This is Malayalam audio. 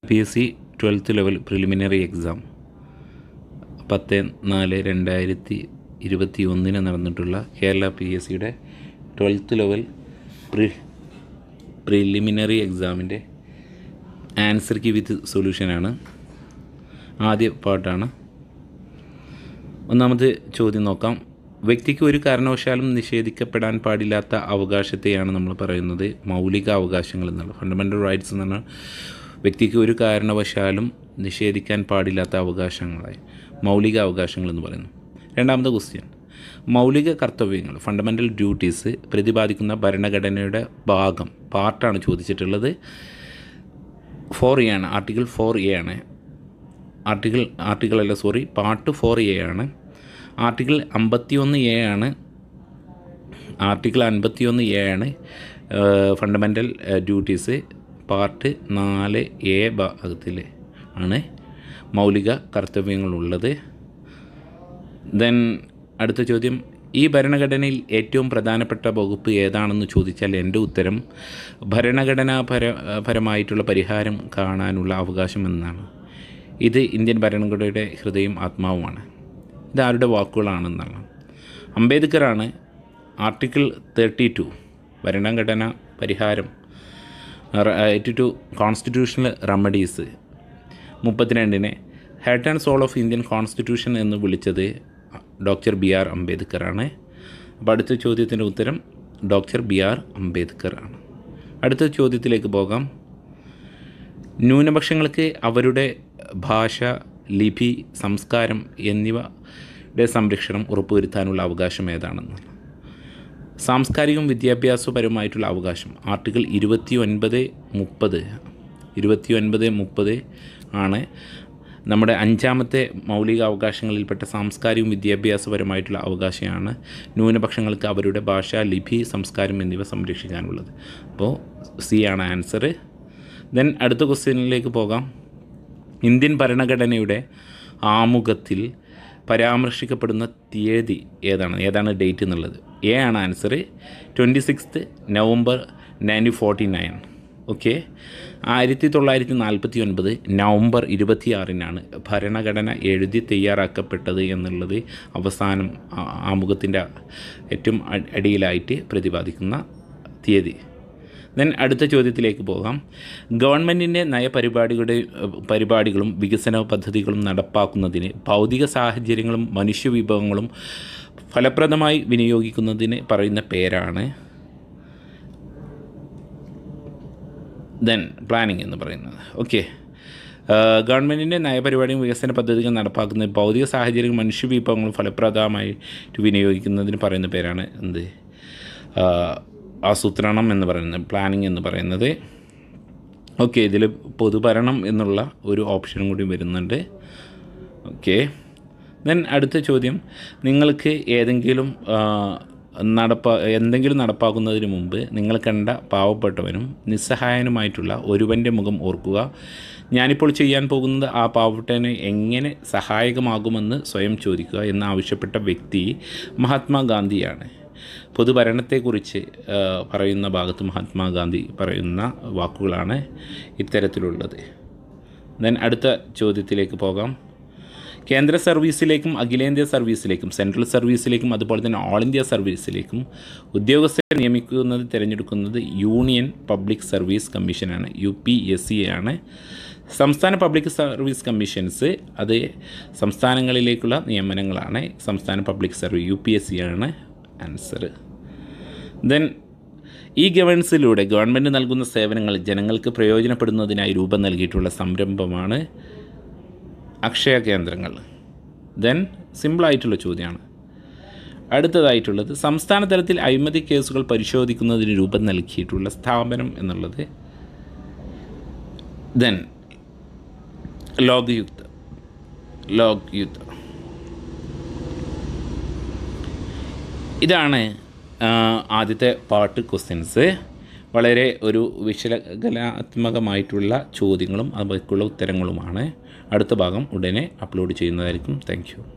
P S C twelfth level preliminary exam പത്ത് നാല് രണ്ടായിരത്തി ഇരുപത്തി ഒന്നിന് നടന്നിട്ടുള്ള കേരള പി എസ് സിയുടെ ട്വൽത്ത് ലെവൽ പ്രി പ്രിലിമിനറി എക്സാമിൻ്റെ ആൻസർ കി വിത്ത് സൊല്യൂഷനാണ് ആദ്യ പാട്ടാണ് ഒന്നാമത് ചോദ്യം നോക്കാം വ്യക്തിക്ക് ഒരു കാരണവശാലും നിഷേധിക്കപ്പെടാൻ പാടില്ലാത്ത അവകാശത്തെയാണ് നമ്മൾ പറയുന്നത് മൗലിക അവകാശങ്ങൾ എന്നുള്ളത് ഫണ്ടമെൻ്റൽ റൈറ്റ്സ് എന്ന് പറഞ്ഞാൽ വ്യക്തിക്ക് ഒരു കാരണവശാലും നിഷേധിക്കാൻ പാടില്ലാത്ത അവകാശങ്ങളായി മൗലിക അവകാശങ്ങൾ എന്ന് പറയുന്നു രണ്ടാമത്തെ ക്വസ്റ്റ്യൻ മൗലിക കർത്തവ്യങ്ങൾ ഫണ്ടമെൻ്റൽ ഡ്യൂട്ടീസ് പ്രതിപാദിക്കുന്ന ഭരണഘടനയുടെ ഭാഗം പാർട്ടാണ് ചോദിച്ചിട്ടുള്ളത് ഫോർ എ ആണ് ആർട്ടിക്കിൾ ഫോർ എ ആണ് ആർട്ടിക്കിൾ ആർട്ടിക്കിൾ അല്ല സോറി പാർട്ട് ഫോർ എ ആണ് ആർട്ടിക്കിൾ അമ്പത്തി ഒന്ന് എ ആണ് ആർട്ടിക്കിൾ അൻപത്തി ഒന്ന് എ ആണ് ഫണ്ടമെൻ്റൽ ഡ്യൂട്ടീസ് പാർട്ട് നാല് എ ഭാഗത്തിൽ ആണ് മൗലിക കർത്തവ്യങ്ങളുള്ളത് ദെൻ അടുത്ത ചോദ്യം ഈ ഭരണഘടനയിൽ ഏറ്റവും പ്രധാനപ്പെട്ട വകുപ്പ് ഏതാണെന്ന് ചോദിച്ചാൽ എൻ്റെ ഉത്തരം ഭരണഘടനാപര പരമായിട്ടുള്ള പരിഹാരം കാണാനുള്ള അവകാശം എന്നാണ് ഇത് ഇന്ത്യൻ ഭരണഘടനയുടെ ഹൃദയം ആത്മാവുമാണ് ഇത് ആരുടെ വാക്കുകളാണെന്നാണ് അംബേദ്കറാണ് ആർട്ടിക്കിൾ തേർട്ടി ടു ഭരണഘടന പരിഹാരം എയ്റ്റി ടു കോൺസ്റ്റിറ്റ്യൂഷണൽ റെമഡീസ് മുപ്പത്തിരണ്ടിനെ head and soul of Indian constitution എന്ന് വിളിച്ചത് ഡോക്ടർ ബി ആർ അംബേദ്കറാണ് അപ്പോൾ അടുത്ത ചോദ്യത്തിൻ്റെ ഉത്തരം ഡോക്ടർ ബി ആർ അംബേദ്കർ ആണ് അടുത്ത ചോദ്യത്തിലേക്ക് പോകാം ന്യൂനപക്ഷങ്ങൾക്ക് അവരുടെ ഭാഷ ലിപി സംസ്കാരം എന്നിവയുടെ സംരക്ഷണം ഉറപ്പുവരുത്താനുള്ള അവകാശം ഏതാണെന്ന് സാംസ്കാരികവും വിദ്യാഭ്യാസപരമായിട്ടുള്ള അവകാശം ആർട്ടിക്കിൾ ഇരുപത്തി ഒൻപത് മുപ്പത് ഇരുപത്തി ഒൻപത് മുപ്പത് ആണ് നമ്മുടെ അഞ്ചാമത്തെ മൗലിക അവകാശങ്ങളിൽപ്പെട്ട സാംസ്കാരികവും വിദ്യാഭ്യാസപരമായിട്ടുള്ള അവകാശമാണ് ന്യൂനപക്ഷങ്ങൾക്ക് അവരുടെ ഭാഷ ലിപി സംസ്കാരം എന്നിവ സംരക്ഷിക്കാനുള്ളത് അപ്പോൾ സി ആണ് ആൻസർ ദെൻ അടുത്ത ക്വസ്റ്റ്യനിലേക്ക് പോകാം ഇന്ത്യൻ ഭരണഘടനയുടെ ആമുഖത്തിൽ പരാമർശിക്കപ്പെടുന്ന തീയതി ഏതാണ് ഏതാണ് ഡേറ്റ് എന്നുള്ളത് എ ആണ് answer twenty sixth November nineteen forty nine okay ആയിരത്തി തൊള്ളായിരത്തി നാൽപ്പത്തി ഒൻപത് നവംബർ ഇരുപത്തിയാറിനാണ് ഭരണഘടന എഴുതി തയ്യാറാക്കപ്പെട്ടത് എന്നുള്ളത് അവസാനം ആമുഖത്തിൻ്റെ ഏറ്റവും അടിയിലായിട്ട് പ്രതിപാദിക്കുന്ന തീയതി ദെൻ അടുത്ത ചോദ്യത്തിലേക്ക് പോകാം ഗവൺമെൻറ്റിൻ്റെ നയപരിപാടികളുടെ പരിപാടികളും വികസന പദ്ധതികളും നടപ്പാക്കുന്നതിന് ഭൗതിക സാഹചര്യങ്ങളും മനുഷ്യവിഭവങ്ങളും ഫലപ്രദമായി വിനിയോഗിക്കുന്നതിന് പറയുന്ന പേരാണ് ദെൻ പ്ലാനിങ് എന്ന് പറയുന്നത് ഓക്കെ ഗവൺമെൻറ്റിൻ്റെ നയപരിപാടിയും വികസന പദ്ധതികൾ നടപ്പാക്കുന്ന ഭൗതിക സാഹചര്യങ്ങളും മനുഷ്യവിഭവങ്ങളും ഫലപ്രദമായി വിനിയോഗിക്കുന്നതിന് പറയുന്ന പേരാണ് എന്ത് ആസൂത്രണം എന്ന് പറയുന്നത് പ്ലാനിങ് എന്ന് പറയുന്നത് ഓക്കെ ഇതിൽ പൊതുഭരണം എന്നുള്ള ഒരു ഓപ്ഷനും കൂടി വരുന്നുണ്ട് ഓക്കെ ദെൻ അടുത്ത ചോദ്യം നിങ്ങൾക്ക് ഏതെങ്കിലും നടപ്പാ എന്തെങ്കിലും നടപ്പാക്കുന്നതിന് മുമ്പ് നിങ്ങൾ കണ്ട പാവപ്പെട്ടവനും നിസ്സഹായനുമായിട്ടുള്ള ഒരുവൻ്റെ മുഖം ഓർക്കുക ഞാനിപ്പോൾ ചെയ്യാൻ പോകുന്നത് ആ പാവപ്പെട്ടവന് എങ്ങനെ സഹായകമാകുമെന്ന് സ്വയം ചോദിക്കുക എന്നാവശ്യപ്പെട്ട വ്യക്തി മഹാത്മാഗാന്ധിയാണ് പൊതുഭരണത്തെക്കുറിച്ച് പറയുന്ന ഭാഗത്ത് മഹാത്മാഗാന്ധി പറയുന്ന വാക്കുകളാണ് ഇത്തരത്തിലുള്ളത് ദെൻ അടുത്ത ചോദ്യത്തിലേക്ക് പോകാം കേന്ദ്ര സർവീസിലേക്കും അഖിലേന്ത്യാ സർവീസിലേക്കും സെൻട്രൽ സർവീസിലേക്കും അതുപോലെ തന്നെ ഓൾ ഇന്ത്യ സർവീസിലേക്കും ഉദ്യോഗസ്ഥരെ നിയമിക്കുന്നത് തിരഞ്ഞെടുക്കുന്നത് യൂണിയൻ പബ്ലിക് സർവീസ് കമ്മീഷനാണ് യു പി എസ് സി ആണ് സംസ്ഥാന പബ്ലിക് സർവീസ് കമ്മീഷൻസ് അത് സംസ്ഥാനങ്ങളിലേക്കുള്ള നിയമനങ്ങളാണ് സംസ്ഥാന public service U P S C ആണ് ആൻസർ ദെൻ ഈ ഗവേൺസിലൂടെ ഗവൺമെൻറ് നൽകുന്ന സേവനങ്ങൾ ജനങ്ങൾക്ക് പ്രയോജനപ്പെടുന്നതിനായി രൂപം നൽകിയിട്ടുള്ള സംരംഭമാണ് അക്ഷയ കേന്ദ്രങ്ങൾ ദെൻ സിമ്പിളായിട്ടുള്ള ചോദ്യമാണ് അടുത്തതായിട്ടുള്ളത് സംസ്ഥാന തലത്തിൽ അഴിമതി കേസുകൾ പരിശോധിക്കുന്നതിന് രൂപം നൽകിയിട്ടുള്ള സ്ഥാപനം എന്നുള്ളത് ദെൻ ലോകയുക്ത ലോകയുക്ത ഇതാണ് ആദ്യത്തെ പാർട്ട് ക്വസ്റ്റ്യൻസ് വളരെ ഒരു വിശകലനാത്മകമായിട്ടുള്ള ചോദ്യങ്ങളും അവയ്ക്കുള്ള ഉത്തരങ്ങളുമാണ് അടുത്ത ഭാഗം ഉടനെ അപ്ലോഡ് ചെയ്യുന്നതായിരിക്കും താങ്ക്